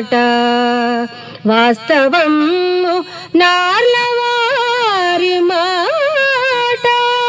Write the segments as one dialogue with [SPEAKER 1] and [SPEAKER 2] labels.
[SPEAKER 1] మాట వాస్తవం నార్లవారి మాట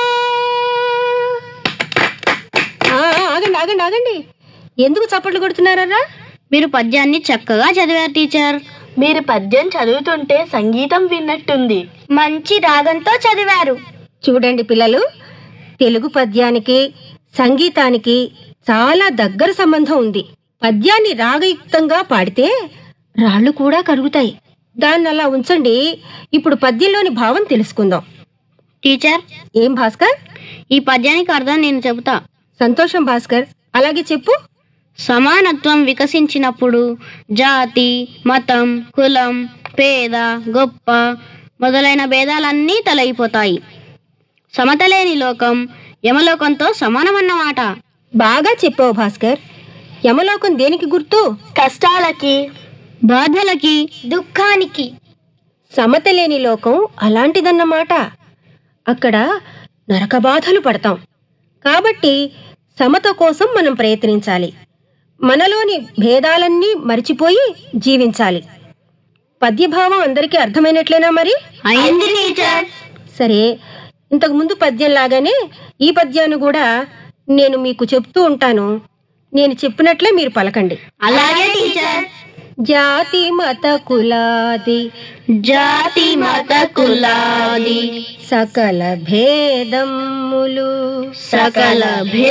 [SPEAKER 1] ఆ, ఆగండి ఆగండి ఆగండి ఎందుకు చప్పట్లు కొడుతున్నారా
[SPEAKER 2] మీరు పద్యాన్ని చక్కగా చదివారు టీచర్
[SPEAKER 3] మీరు పద్యం చదువుతుంటే సంగీతం విన్నట్టుంది
[SPEAKER 2] మంచి రాగంతో చదివారు
[SPEAKER 1] చూడండి పిల్లలు తెలుగు పద్యానికి సంగీతానికి చాలా దగ్గర సంబంధం ఉంది పద్యాన్ని రాగయుక్తంగా పాడితే రాళ్ళు కూడా కరుగుతాయి దాన్ని అలా ఉంచండి ఇప్పుడు పద్యంలోని భావం తెలుసుకుందాం
[SPEAKER 2] టీచర్
[SPEAKER 1] ఏం భాస్కర్
[SPEAKER 2] ఈ పద్యానికి అర్థం నేను చెబుతా
[SPEAKER 1] సంతోషం భాస్కర్ అలాగే చెప్పు
[SPEAKER 2] సమానత్వం వికసించినప్పుడు జాతి మతం కులం పేద గొప్ప మొదలైన భేదాలన్నీ తొలగిపోతాయి సమత లేని లోకం యమలోకంతో సమానమన్నమాట
[SPEAKER 1] బాగా చెప్పావు భాస్కర్ యమలోకం దేనికి గుర్తు
[SPEAKER 3] కష్టాలకి
[SPEAKER 2] బాధలకి దుఃఖానికి
[SPEAKER 1] సమత లేని లోకం అలాంటిదన్నమాట అక్కడ నరక బాధలు పడతాం కాబట్టి సమత కోసం మనం ప్రయత్నించాలి మనలోని భేదాలన్నీ మరిచిపోయి జీవించాలి పద్యభావం అందరికీ అర్థమైనట్లేనా మరి
[SPEAKER 2] అయింది టీచర్
[SPEAKER 1] సరే ఇంతకు ముందు పద్యం లాగానే ఈ పద్యాన్ని కూడా నేను మీకు చెప్తూ ఉంటాను నేను చెప్పినట్లే మీరు పలకండి
[SPEAKER 2] అలాగే టీచర్
[SPEAKER 1] జాతి మత కులాది
[SPEAKER 2] జాతి మత కులాది
[SPEAKER 1] సకల భేదములు
[SPEAKER 2] సకల భే